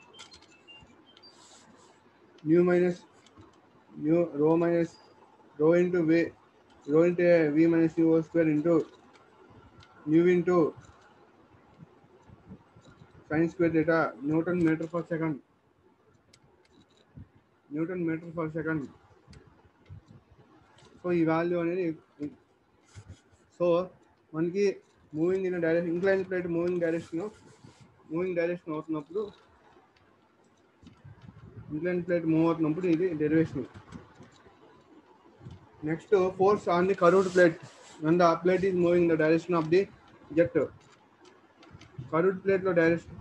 nu minus nu rho minus rho into V rho into వి minus U square into nu into sine square theta Newton metre per second Newton metre per second so ఈ value అనేది so మనకి moving in direction incline plate moving direction moving direction అవుతున్నప్పుడు incline plate move అవుతున్నప్పుడు ఇది derivation next force on the curved plate and a plate is moving the direction of the jet curved ప్లేట్లో direction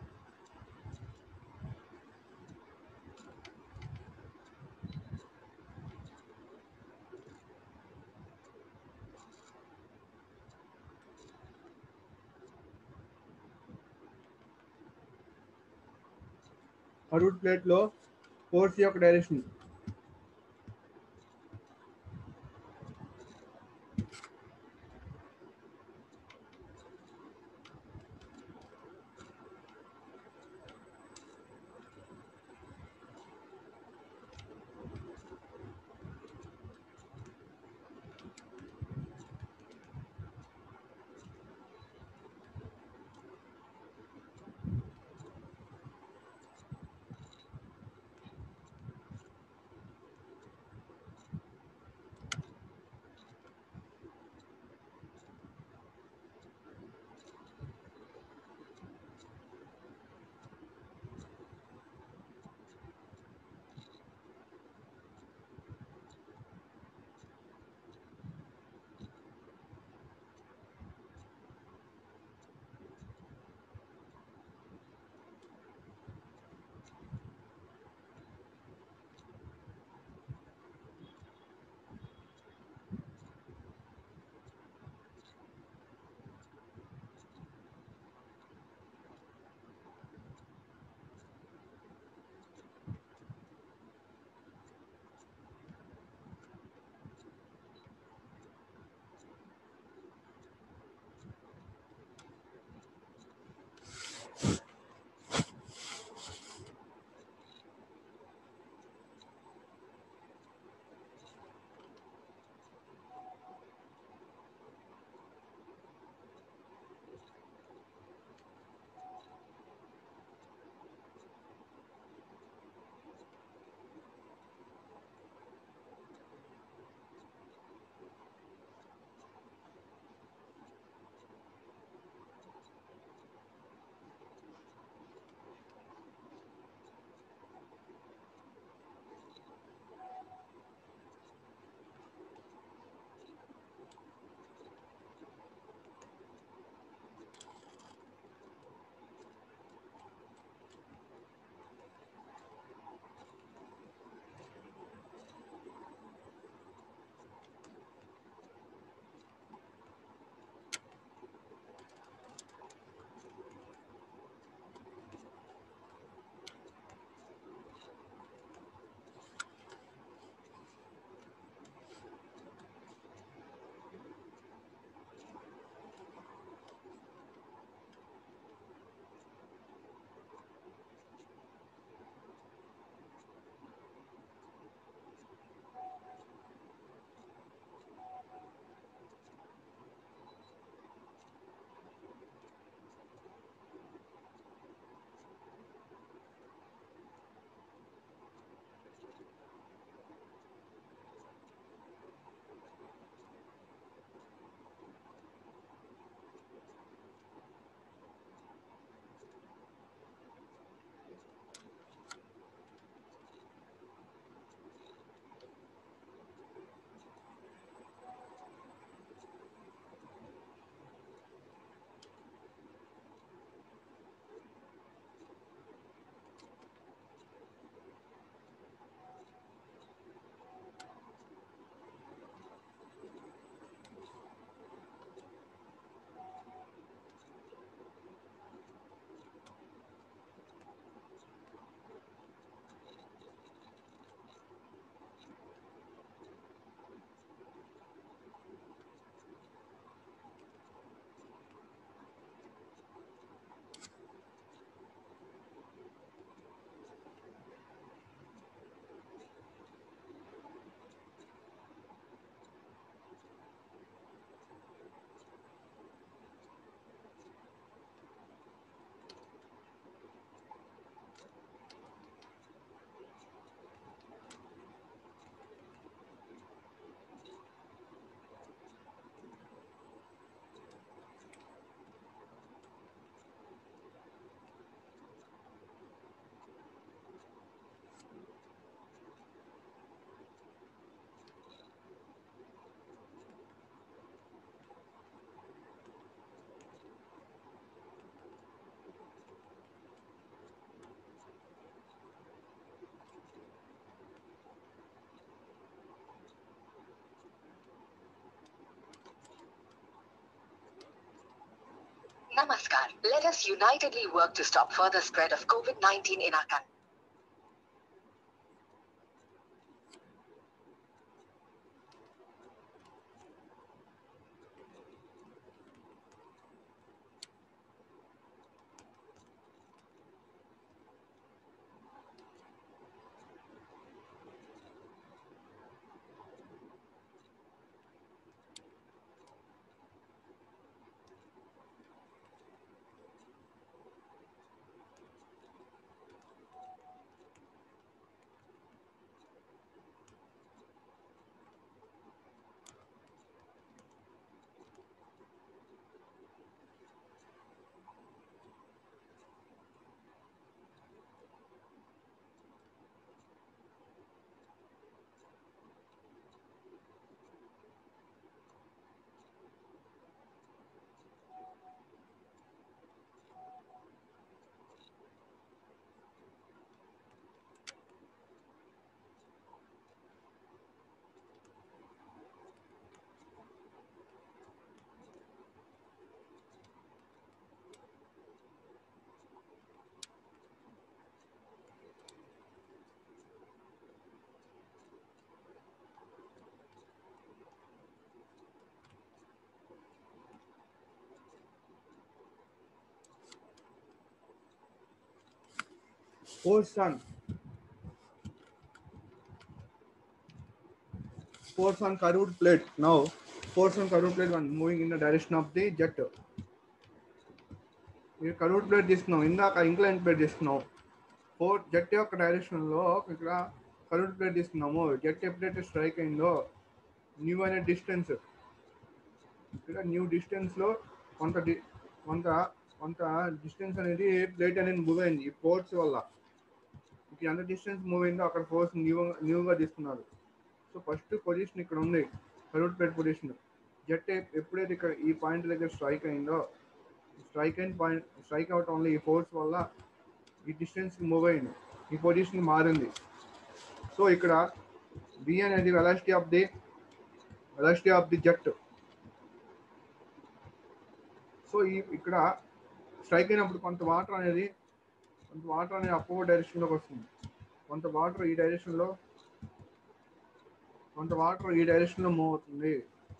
curved ప్లేట్లో force యొక్క direction Namaskar. Let us unitedly work to stop further spread of COVID-19 in our country. Force on. Force on curved plate. Now, force on curved plate one moving in the direction of the jet. మీరు కరూట్ plate తీసుకున్నాం ఇందాక incline plate తీసుకున్నాం for jet యొక్క direction లో ఇక్కడ curved plate తీసుకున్నాము jet ఎప్పుడైతే strike అయిందో న్యూ అనే డిస్టెన్స్ ఇక్కడ న్యూ డిస్టెన్స్ లో కొంత డి- కొంత కొంత డిస్టెన్స్ అనేది ప్లేట్ అనేది మూవ్ అయింది ఈ ఫోర్స్ వల్ల ఇక్కడ ఎంత డిస్టెన్స్ మూవ్ అయిందో అక్కడ ఫోర్స్ న్యూ న్యూగా తీసుకున్నారు సో ఫస్ట్ పొజిషన్ ఇక్కడ ఉంది కరూట్ ప్లేట్ పొజిషన్ జెట్ ఎప్పుడైతే ఇక్కడ ఈ పాయింట్ దగ్గర స్ట్రైక్ అయిందో స్ట్రైక్ అయిన పాయింట్ స్ట్రైక్ అవటం వల్ల ఈ ఫోర్స్ వల్ల ఈ డిస్టెన్స్ మూవ్ అయింది ఈ పొజిషన్ మారింది సో ఇక్కడ బి అనేది velocity of the velocity of the jet so ఈ ఇక్కడ స్ట్రైక్ అయినప్పుడు కొంత వాటర్ అనేది కొంత వాటర్ అనేది అపోవర్ డైరెక్షన్లోకి వస్తుంది కొంత వాటర్ ఈ డైరెక్షన్లో కొంత వాటర్ ఈ డైరెక్షన్లో మూవ్ అవుతుంది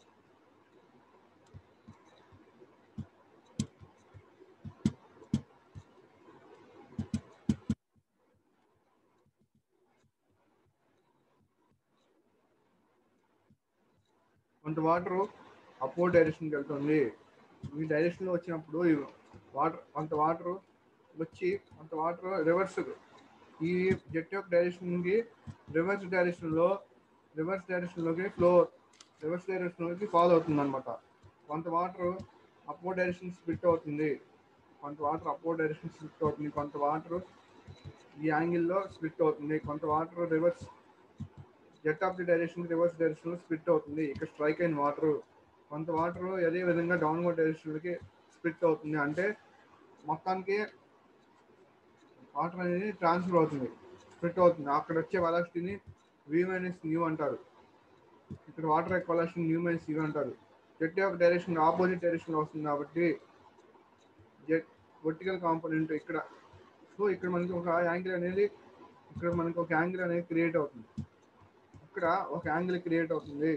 కొంత వాటర్ అపోర్ డైరెక్షన్కి వెళ్తుంది ఈ డైరెక్షన్లో వచ్చినప్పుడు ఈ వాటర్ కొంత వాటర్ వచ్చి కొంత వాటర్ రివర్స్ ఈ జెట్ యొక్క డైరెక్షన్కి రివర్స్ డైరెక్షన్లో రివర్స్ డైరెక్షన్లోకి ఫ్లో రివర్స్ డైరెక్షన్లోకి ఫాలో అవుతుంది అనమాట కొంత వాటర్ అపోర్ డైరెక్షన్ స్ప్లిట్ అవుతుంది కొంత వాటర్ అపోర్ డైరెక్షన్ స్ప్లిట్ అవుతుంది కొంత వాటర్ ఈ యాంగిల్లో స్ప్లిట్ అవుతుంది కొంత water reverse jet of the direction reverse direction split అవుతుంది ఇక్కడ స్ట్రైక్ అయిన వాటర్ కొంత వాటర్ అదే విధంగా డౌన్వర్డ్ డైరెక్షన్కి స్ప్లిట్ అవుతుంది అంటే మొత్తానికి వాటర్ అనేది ట్రాన్స్ఫర్ అవుతుంది స్ప్లిట్ అవుతుంది అక్కడ వచ్చే వెలాసిటీని వి మైనస్ న్యూ అంటారు ఇక్కడ వాటర్ యొక్క వెలాసిటీ న్యూ మైనస్ యూ అంటారు జెట్ యొక్క డైరెక్షన్ ఆపోజిట్ డైరెక్షన్లో వస్తుంది కాబట్టి జెట్ వర్టికల్ కాంపోనెంట్ ఇక్కడ సో ఇక్కడ మనకి ఒక యాంగిల్ అనేది ఇక్కడ మనకి ఒక యాంగిల్ అనేది క్రియేట్ అవుతుంది ఇక్కడ ఒక యాంగిల్ క్రియేట్ అవుతుంది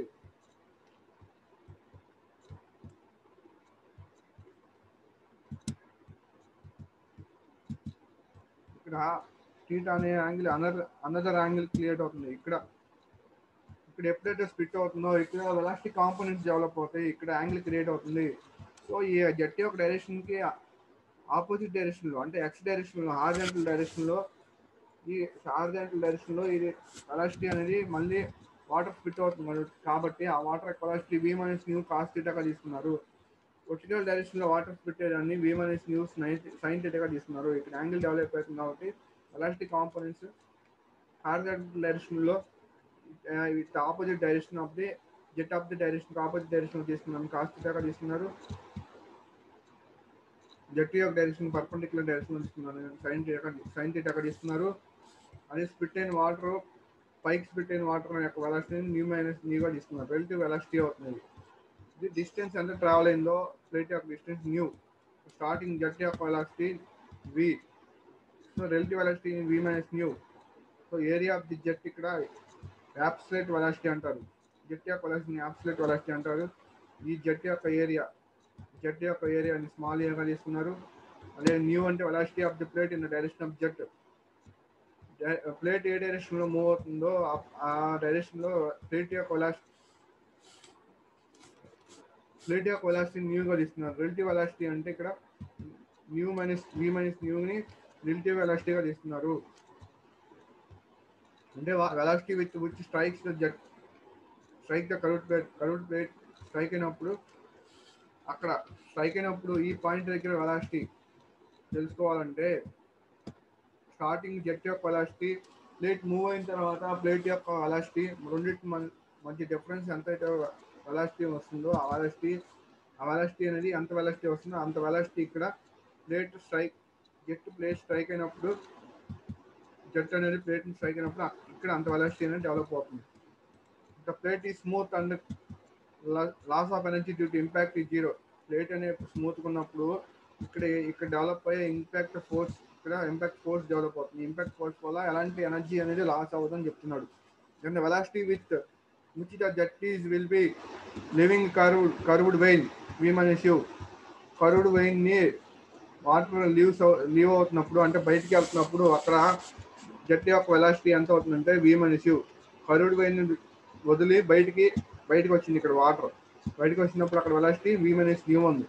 ఇక్కడ టీటా అనే angle another another angle create అవుతుంది ఇక్కడ ఇక్కడ ఎప్పుడైతే స్ప్లిట్ అవుతుందో ఇక్కడ వెలాసిటీ కాంపోనెంట్స్ డెవలప్ అవుతాయి ఇక్కడ యాంగిల్ క్రియేట్ అవుతుంది సో ఈ జెట్ యొక్క డైరెక్షన్కి ఆపోజిట్ డైరెక్షన్లో అంటే ఎక్స్ డైరెక్షన్లో హార్జెంటల్ డైరెక్షన్లో ఈ హార్జెంటల్ డైరెక్షన్లో ఇది వెలాసిటీ అనేది మళ్ళీ వాటర్ స్ప్లిట్ అవుతుంది మరి కాబట్టి ఆ వాటర్ యొక్క వెలాసిటీ వి మైనస్ న్యూ కాస్ థీటాగా తీసుకున్నారు వర్టికల్ డైరెక్షన్లో వాటర్ స్ప్లిట్ అయ్యాన్ని వి మైనస్ న్యూ సైన్ థీటాగా తీసుకున్నారు ఇక్కడ యాంగిల్ డెవలప్ అవుతుంది కాబట్టి వెలాసిటీ కాంపోనెంట్స్ హార్జెంటల్ డైరెక్షన్లో with opposite direction of the jet of the direction opposite direction తీసుకున్నాం కాస్ థీటాగా తీసుకున్నారు జెట్ యొక్క డైరెక్షన్ పర్పెండిక్యులర్ డైరెక్షన్ తీసుకున్నారు సైన్ థీటా సైన్ థీటా అక్కడ ఇస్తున్నారు అదే స్ప్లిట్ అయిన వాటర్ పైకి స్ప్లిట్ అయిన వాటర్ యొక్క వెలాసిటీని న్యూ మైనస్ న్యూగా తీసుకున్నారు రిలేటివ్ వెలాసిటీ అవుతుంది ఇది డిస్టెన్స్ ఎంత ట్రావెల్ అయిందో ప్లేట్ యొక్క డిస్టెన్స్ న్యూ స్టార్టింగ్ జెట్ యొక్క velocity V so relative velocity we minus nu so area of the jet ఇక్కడ యాప్స్లేట్ వెలాసిటీ అంటారు జెట్ యొక్క వెలాసిటీని యాప్స్లేట్ వెలాసిటీ అంటారు ఈ జెట్ యొక్క ఏరియా జెట్ యొక్క ఏరియాని స్మాల్ ఏరియా తీసుకున్నారు అదే న్యూ అంటే velocity of the plate in the direction of jet plate ఏ డైరెక్షన్ లో మూవ్ అవుతుందో ఆ- ఆ డైరెక్షన్ లో ప్లేట్ యొక్క వెలాసిటీ ప్లేట్ యొక్క వెలాసిటీ న్యూగా తీస్తున్నారు రిలేటివ్ వెలాసిటీ అంటే ఇక్కడ న్యూ మైనస్ వి మైనస్ న్యూని రిలేటివ్ వెలాసిటీగా తీస్తున్నారు అంటే velocity with which strikes the jet strike the curved plate curved plate strike అయినప్పుడు అక్కడ స్ట్రైక్ అయినప్పుడు ఈ పాయింట్ దగ్గర వెలాసిటీ తెలుసుకోవాలంటే స్టార్టింగ్ జెట్ యొక్క వెలాసిటీ ప్లేట్ మూవ్ అయిన తర్వాత ప్లేట్ యొక్క వెలాసిటీ రెండింటి మన- మధ్య డిఫరెన్స్ ఎంత అయితే వెలాసిటీ వస్తుందో ఆ వెలాసిటీ ఆ వెలాసిటీ అనేది ఎంత వెలాసిటీ వస్తుందో అంత వెలాసిటీ ఇక్కడ plate strike jet plate strike అయినప్పుడు జెట్ అనేది ప్లేట్ స్ట్రైక్ అయినప్పుడు ఇక్కడ అంత వెలాసిటీ అనేది డెవలప్ అవుతుంది ద ప్లేట్ ఈ smooth and loss of energy due to impact ఈ జీరో ప్లేట్ అనేది స్మూత్ ఉన్నప్పుడు ఇక్కడ ఇక్కడ డెవలప్ అయ్యే ఇంపాక్ట్ ఫోర్స్ ఇక్కడ ఇంపాక్ట్ ఫోర్స్ డెవలప్ అవుతుంది ఇంపాక్ట్ ఫోర్స్ వల్ల ఎలాంటి ఎనర్జీ అనేది లాస్ అవ్వదని చెప్తున్నాడు then velocity with which the jet is will be leaving curved curved vein V minus U curved వెయిన్ని వాటర్ లీవ్స్ లీవ్ అవుతున్నప్పుడు అంటే బయటికి వెళ్తున్నప్పుడు అక్కడ జెట్ యొక్క వెలాసిటీ ఎంత అవుతుందంటే V minus U curved vane వదిలి బయటికి బయటకు వచ్చింది ఇక్కడ వాటర్ బయటకు వచ్చినప్పుడు అక్కడ వెలాసిటీ వి మైనస్ న్యూ ఉంది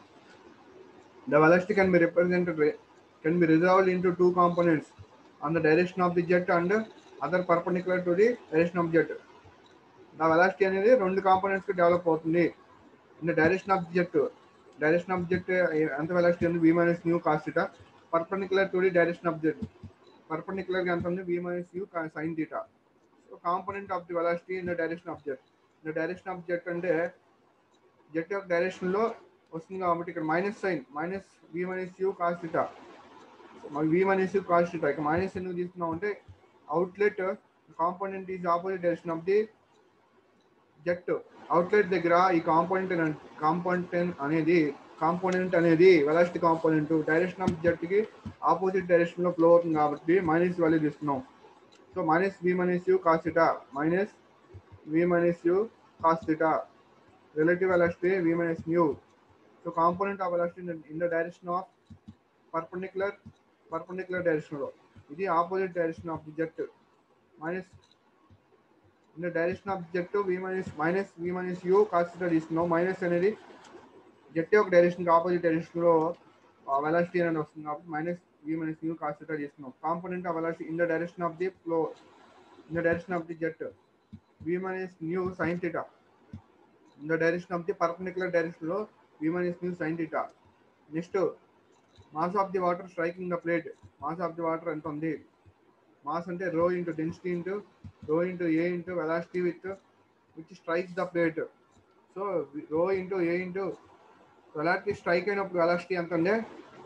the velocity can be represented can be resolved into two components on the direction of the jet and other perpendicular to the direction of jet the velocity అనేది రెండు components కి develop అవుతుంది in the direction of jet direction of jet ఎంత velocity ఉంది V minus new cost perpendicular to the direction of jet perpendicular గా ఎంత ఉంది V minus U sine theta so component of the velocity in the direction of jet in the direction of jet అంటే jet యొక్క direction లో వస్తుంది కాబట్టి ఇక్కడ minus sign minus వి minus U cos theta V minus U cos ఇటా ఇక minus ఎందుకు తీసుకున్నాం అంటే outlet component is opposite direction of the jet outlet దగ్గర ఈ కాంపోనెంట్ కాంపోనెంట్ అనేది కాంపోనెంట్ అనేది velocity component direction of jet కి ఆపోజిట్ డైరెక్షన్ లో ఫ్లో అవుతుంది కాబట్టి మైనస్ వాల్యూ తీసుకున్నాం so minus we minus U cos theta minus we minus U cos theta relative velocity v minus mu. So component of velocity in the, in the direction of perpendicular perpendicular direction లో ఇది opposite direction of the jet minus in the direction of jet V minus minus we minus U cos తీసుకున్నాం minus అనేది jet యొక్క direction opposite direction లో velocity అనేది వస్తుంది కాబట్టి minus వి minus U cos తీసుకున్నాం component of velocity in the direction of the flow in the direction of the jet V minus nu sine theta in the direction of the perpendicular direction లో వి minus nu sine theta next mass of the water striking the plate mass of the water ఎంత ఉంది mass అంటే rho into density into rho into A into velocity with which strikes the plate so rho into A into velocity strike అయినప్పుడు velocity ఎంత ఉంది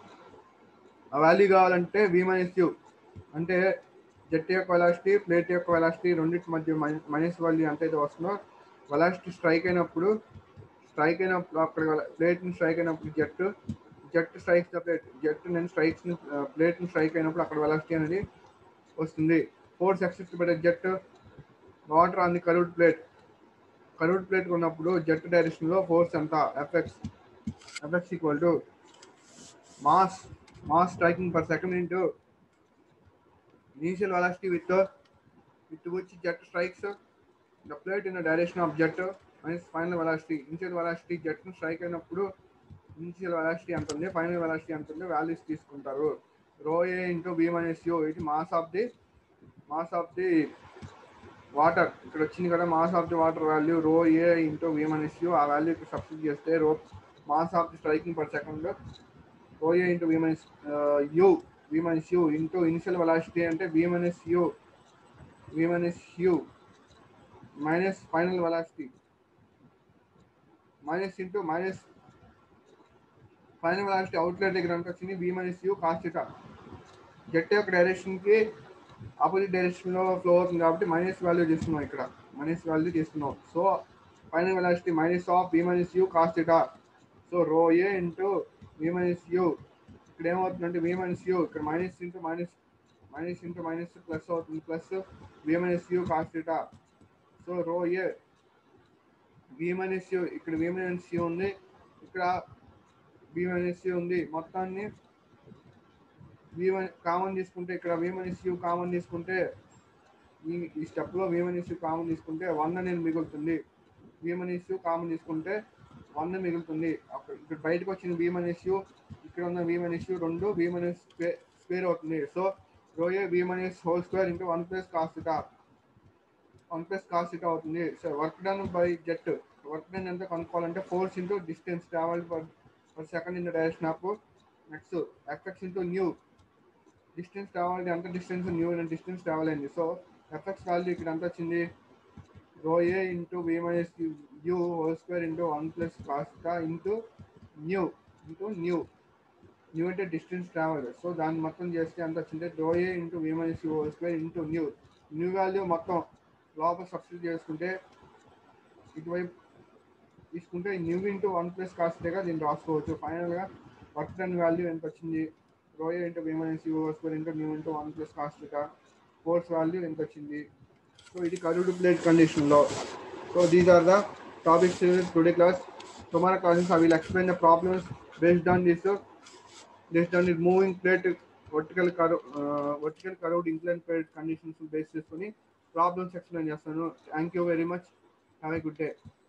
ఆ value కావాలంటే V minus you అంటే jet యొక్క వెలాసిటీ ప్లేట్ యొక్క వెలాసిటీ రెండింటి మధ్య మైనస్ వాల్యూ ఎంత అయితే వస్తుందో వెలాసిటీ స్ట్రైక్ అయినప్పుడు స్ట్రైక్ అయినప్పుడు అక్కడ ప్లేట్ని స్ట్రైక్ అయినప్పుడు jet jet strikes the plate jet నేను స్ట్రైక్స్ ప్లేట్ని స్ట్రైక్ అయినప్పుడు అక్కడ వెలాసిటీ అనేది వస్తుంది force exerted by jet water on the curved plate curved plate ఉన్నప్పుడు జెట్ డైరెక్షన్లో ఫోర్స్ ఎంత effects effects equal to mass mass striking per second into initial velocity with with which jet strikes the plate in the direction of jet minus final velocity initial velocity jet ను strike అయినప్పుడు initial velocity ఎంత ఉంది final velocity ఎంత ఉంది values తీసుకుంటారు rho A into V minus U ఇది mass of the mass of the water ఇక్కడ వచ్చింది కదా mass of the water value rho A into we minus U ఆ వాల్యూ ఇక్కడ సబ్స్టిట్యూట్ చేస్తే rho mass of the striking per second rho A into we minus you we minus U into initial velocity అంటే వి minus you we minus you minus final velocity minus into minus final velocity outlet దగ్గర ఎంత వచ్చింది V minus U cos theta jet యొక్క డైరెక్షన్కి opposite డైరెక్షన్లో flow అవుతుంది కాబట్టి minus value తీసుకున్నాం ఇక్కడ మైనస్ వాల్యూ తీసుకున్నాం so final velocity minus of V minus U cos theta so rho A into we minus U ఇక్కడ ఏమవుతుందంటే వి మైనస్ యూ ఇక్కడ minus into minus minus into minus plus అవుతుంది plus V minus U cos theta so rho A we minus U ఇక్కడ వి minus you ఉంది ఇక్కడ వి minus you ఉంది మొత్తాన్ని వి common తీసుకుంటే ఇక్కడ వి మైనస్ యూ కామన్ తీసుకుంటే ఈ ఈ స్టెప్లో వి మైనస్ యూ కామన్ తీసుకుంటే వన్ అనేది మిగులుతుంది వి మైనస్ యూ కామన్ తీసుకుంటే వన్ మిగులుతుంది అక్కడ ఇక్కడ బయటకు వచ్చిన వి మైనస్ యూ ఇక్కడ ఉన్న వి మైనస్ యూ రెండు వి మైనస్ స్క్వేర్ అవుతుంది so rho A V minus whole square into one plus cos theta one plus cos theta అవుతుంది so work done by jet work done ఎంత కనుక్కోవాలంటే force into distance travel per per second in the direction of next effects into nu distance travel ఎంత distance nu distance travel అయింది so effects value ఇక్కడ ఎంత వచ్చింది rho A into we minus you whole square into one plus cos theta into nu into nu nu అంటే distance travel so దాన్ని మొత్తం చేస్తే ఎంత వచ్చింది rho A into we minus you whole square into nu nu value మొత్తం లోపల సబ్స్టిట్యూట్ చేసుకుంటే ఇటువైపు తీసుకుంటే న్యూ ఇంటూ వన్ ప్లస్ కాస్టేగా దీన్ని రాసుకోవచ్చు ఫైనల్గా వర్క్ డన్ వాల్యూ ఎంత వచ్చింది రోయో ఇంటూ వి minus U square into nu into one plus కాస్టేగా ఫోర్స్ వాల్యూ ఎంత వచ్చింది సో ఇది కర్వ్డ్ ప్లేట్ కండిషన్లో so these are the topics today class tomorrow classes I will explain the problems based on this based on this moving plate vertical curve vertical curved incline plate conditions base చేసుకొని problems explain చేస్తాను thank you very much have a good day